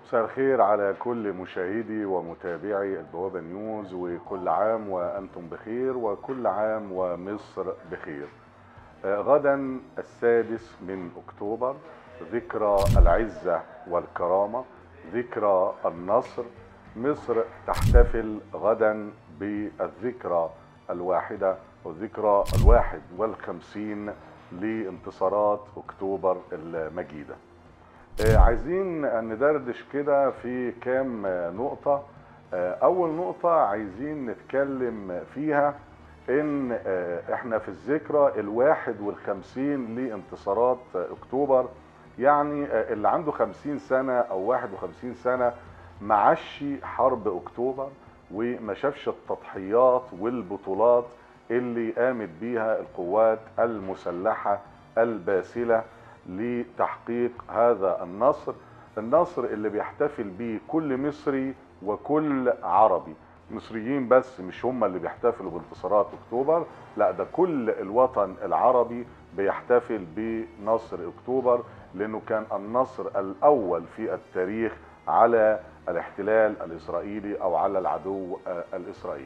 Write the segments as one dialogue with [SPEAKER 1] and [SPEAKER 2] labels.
[SPEAKER 1] مساء الخير على كل مشاهدي ومتابعي البوابة نيوز وكل عام وأنتم بخير وكل عام ومصر بخير آه، غدا السادس من أكتوبر ذكرى العزة والكرامة ذكرى النصر مصر تحتفل غدا بالذكرى الواحدة والذكرى الواحد والخمسين لانتصارات أكتوبر المجيدة آه، عايزين ندردش كده في كام آه، نقطة آه، أول نقطة عايزين نتكلم فيها إن آه، إحنا في الذكرى الواحد والخمسين لانتصارات آه، أكتوبر يعني آه، اللي عنده خمسين سنة أو واحد وخمسين سنة معش حرب أكتوبر وما شافش التضحيات والبطولات اللي قامت بيها القوات المسلحة الباسلة لتحقيق هذا النصر النصر اللي بيحتفل بيه كل مصري وكل عربي مصريين بس مش هم اللي بيحتفلوا بانتصارات اكتوبر لا ده كل الوطن العربي بيحتفل بنصر اكتوبر لانه كان النصر الاول في التاريخ على الاحتلال الاسرائيلي او على العدو آه، الاسرائيلي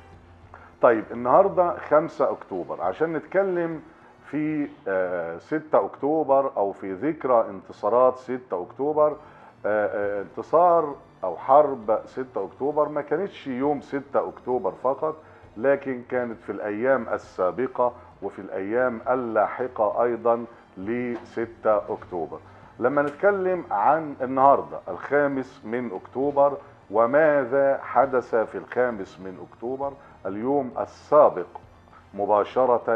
[SPEAKER 1] طيب النهارده 5 اكتوبر عشان نتكلم في آه، 6 اكتوبر او في ذكرى انتصارات 6 اكتوبر آه، آه، انتصار او حرب 6 اكتوبر ما كانتش يوم 6 اكتوبر فقط لكن كانت في الايام السابقه وفي الايام اللاحقه ايضا ل 6 اكتوبر لما نتكلم عن النهارده الخامس من اكتوبر وماذا حدث في الخامس من اكتوبر اليوم السابق مباشره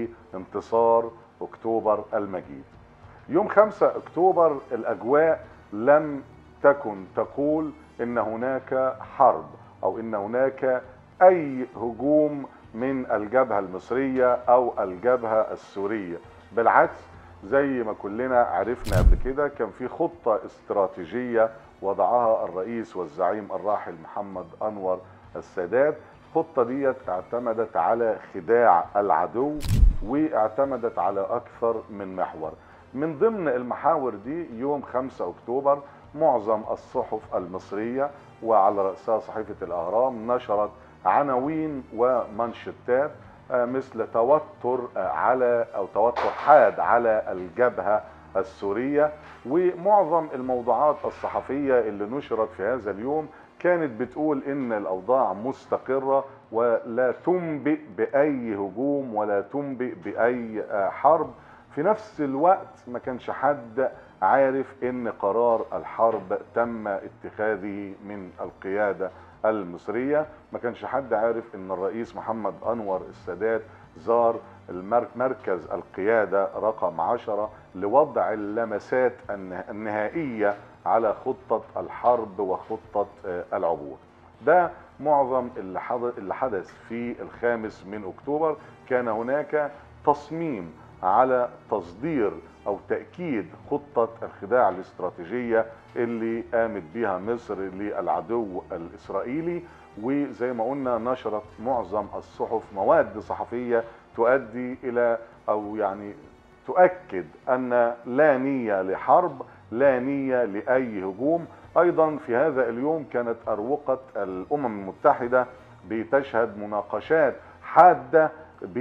[SPEAKER 1] لانتصار اكتوبر المجيد يوم 5 اكتوبر الاجواء لم تكن تقول ان هناك حرب او ان هناك اي هجوم من الجبهه المصريه او الجبهه السوريه بالعكس زي ما كلنا عرفنا قبل كده كان في خطه استراتيجيه وضعها الرئيس والزعيم الراحل محمد انور السادات الخطه ديت اعتمدت على خداع العدو واعتمدت على اكثر من محور من ضمن المحاور دي يوم 5 اكتوبر معظم الصحف المصريه وعلى راسها صحيفه الاهرام نشرت عناوين ومانشيتات آه، مثل توتر آه، على او توتر حاد على الجبهه السوريه ومعظم الموضوعات الصحفيه اللي نشرت في هذا اليوم كانت بتقول ان الاوضاع مستقره ولا تنبئ باي هجوم ولا تنبئ باي آه، حرب في نفس الوقت ما كانش حد عارف ان قرار الحرب تم اتخاذه من القياده المصريه ما كانش حد عارف ان الرئيس محمد انور السادات زار المر- مركز القياده رقم عشرة لوضع اللمسات النه- النهائيه على خطه الحرب وخطه آه، العبور ده معظم اللي حدث اللي حدث في الخامس من اكتوبر كان هناك تصميم على تصدير او تاكيد خطه الخداع الاستراتيجيه اللي قامت بها مصر للعدو الاسرائيلي وزي ما قلنا نشرت معظم الصحف مواد صحفيه تؤدي الى او يعني تؤكد ان لا نيه لحرب لا نيه لاي هجوم ايضا في هذا اليوم كانت اروقه الامم المتحده بتشهد مناقشات حاده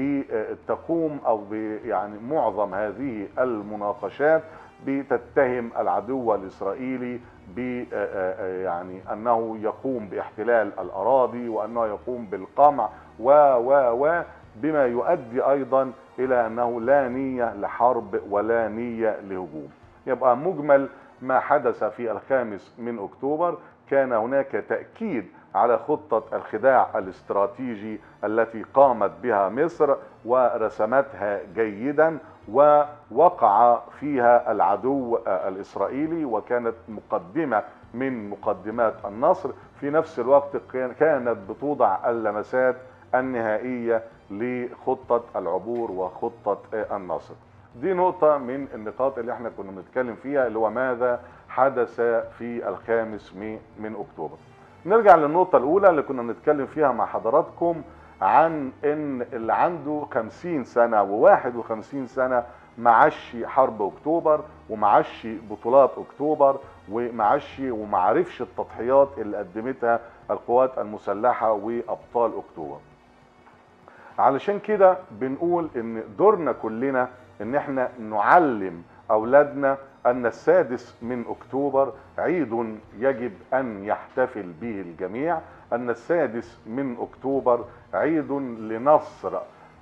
[SPEAKER 1] بتقوم او ب- يعني معظم هذه المناقشات بتتهم العدو الاسرائيلي ب يعني انه يقوم باحتلال الاراضي وانه يقوم بالقمع و و و بما يؤدي ايضا الى انه لا نيه لحرب ولا نيه لهجوم يبقى مجمل ما حدث في الخامس من اكتوبر كان هناك تاكيد على خطه الخداع الاستراتيجي التي قامت بها مصر ورسمتها جيدا ووقع فيها العدو الاسرائيلي وكانت مقدمه من مقدمات النصر في نفس الوقت كان- كانت بتوضع اللمسات النهائيه لخطه العبور وخطه النصر دي نقطة من النقاط اللي احنا كنا بنتكلم فيها اللي هو ماذا حدث في الخامس مي- من اكتوبر. نرجع للنقطة الأولى اللي كنا بنتكلم فيها مع حضراتكم عن ان اللي عنده 50 سنة و51 سنة معش حرب اكتوبر ومعش بطولات اكتوبر ومعش ومعرفش التضحيات اللي قدمتها القوات المسلحه وابطال اكتوبر علشان كده بنقول ان دورنا كلنا ان احنا نعلم اولادنا ان السادس من اكتوبر عيد يجب ان يحتفل به الجميع ان السادس من اكتوبر عيد لنصر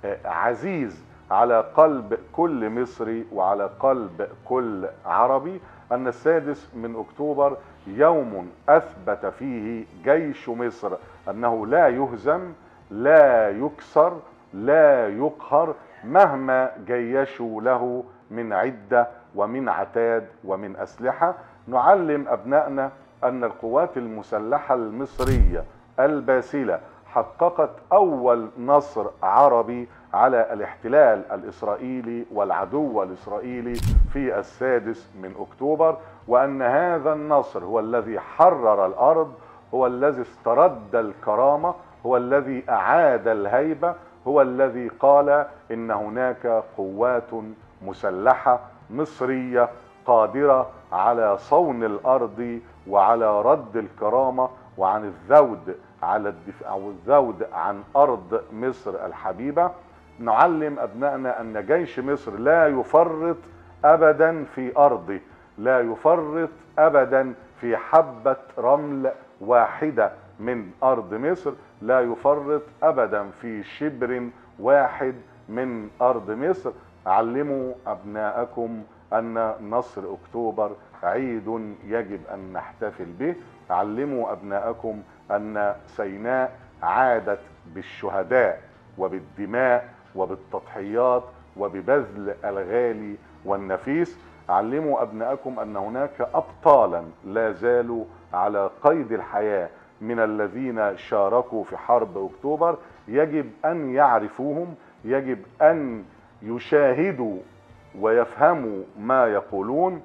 [SPEAKER 1] عزيز على قلب كل مصري وعلى قلب كل عربي ان السادس من اكتوبر يوم اثبت فيه جيش مصر انه لا يهزم لا يكسر لا يقهر مهما جيشوا له من عده ومن عتاد ومن اسلحه نعلم ابنائنا ان القوات المسلحه المصريه الباسله حققت اول نصر عربي على الاحتلال الاسرائيلي والعدو الاسرائيلي في السادس من اكتوبر وان هذا النصر هو الذي حرر الارض هو الذي استرد الكرامه هو الذي اعاد الهيبه هو الذي قال ان هناك قوات مسلحه مصريه قادره على صون الارض وعلى رد الكرامه وعن الذود على الدفاع والذود عن ارض مصر الحبيبه نعلم ابنائنا ان جيش مصر لا يفرط ابدا في ارضه لا يفرط ابدا في حبه رمل واحده من ارض مصر لا يفرط ابدا في شبر واحد من ارض مصر علموا ابناءكم ان نصر اكتوبر عيد يجب ان نحتفل به علموا ابناءكم ان سيناء عادت بالشهداء وبالدماء وبالتضحيات وببذل الغالي والنفيس علموا ابناءكم ان هناك ابطالا لا زالوا على قيد الحياه من الذين شاركوا في حرب اكتوبر يجب ان يعرفوهم يجب ان يشاهدوا ويفهموا ما يقولون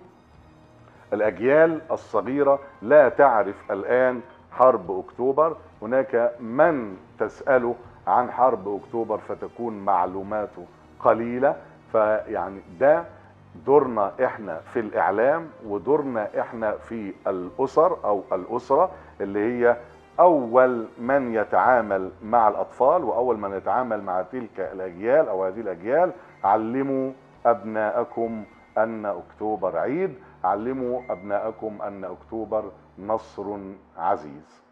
[SPEAKER 1] الاجيال الصغيره لا تعرف الان حرب اكتوبر هناك من تساله عن حرب اكتوبر فتكون معلوماته قليله فيعني ده دورنا احنا في الاعلام ودورنا احنا في الاسر او الاسره اللي هي اول من يتعامل مع الاطفال واول من يتعامل مع تلك الاجيال او هذه الاجيال علموا ابناءكم ان اكتوبر عيد علموا ابناءكم ان اكتوبر نصر عزيز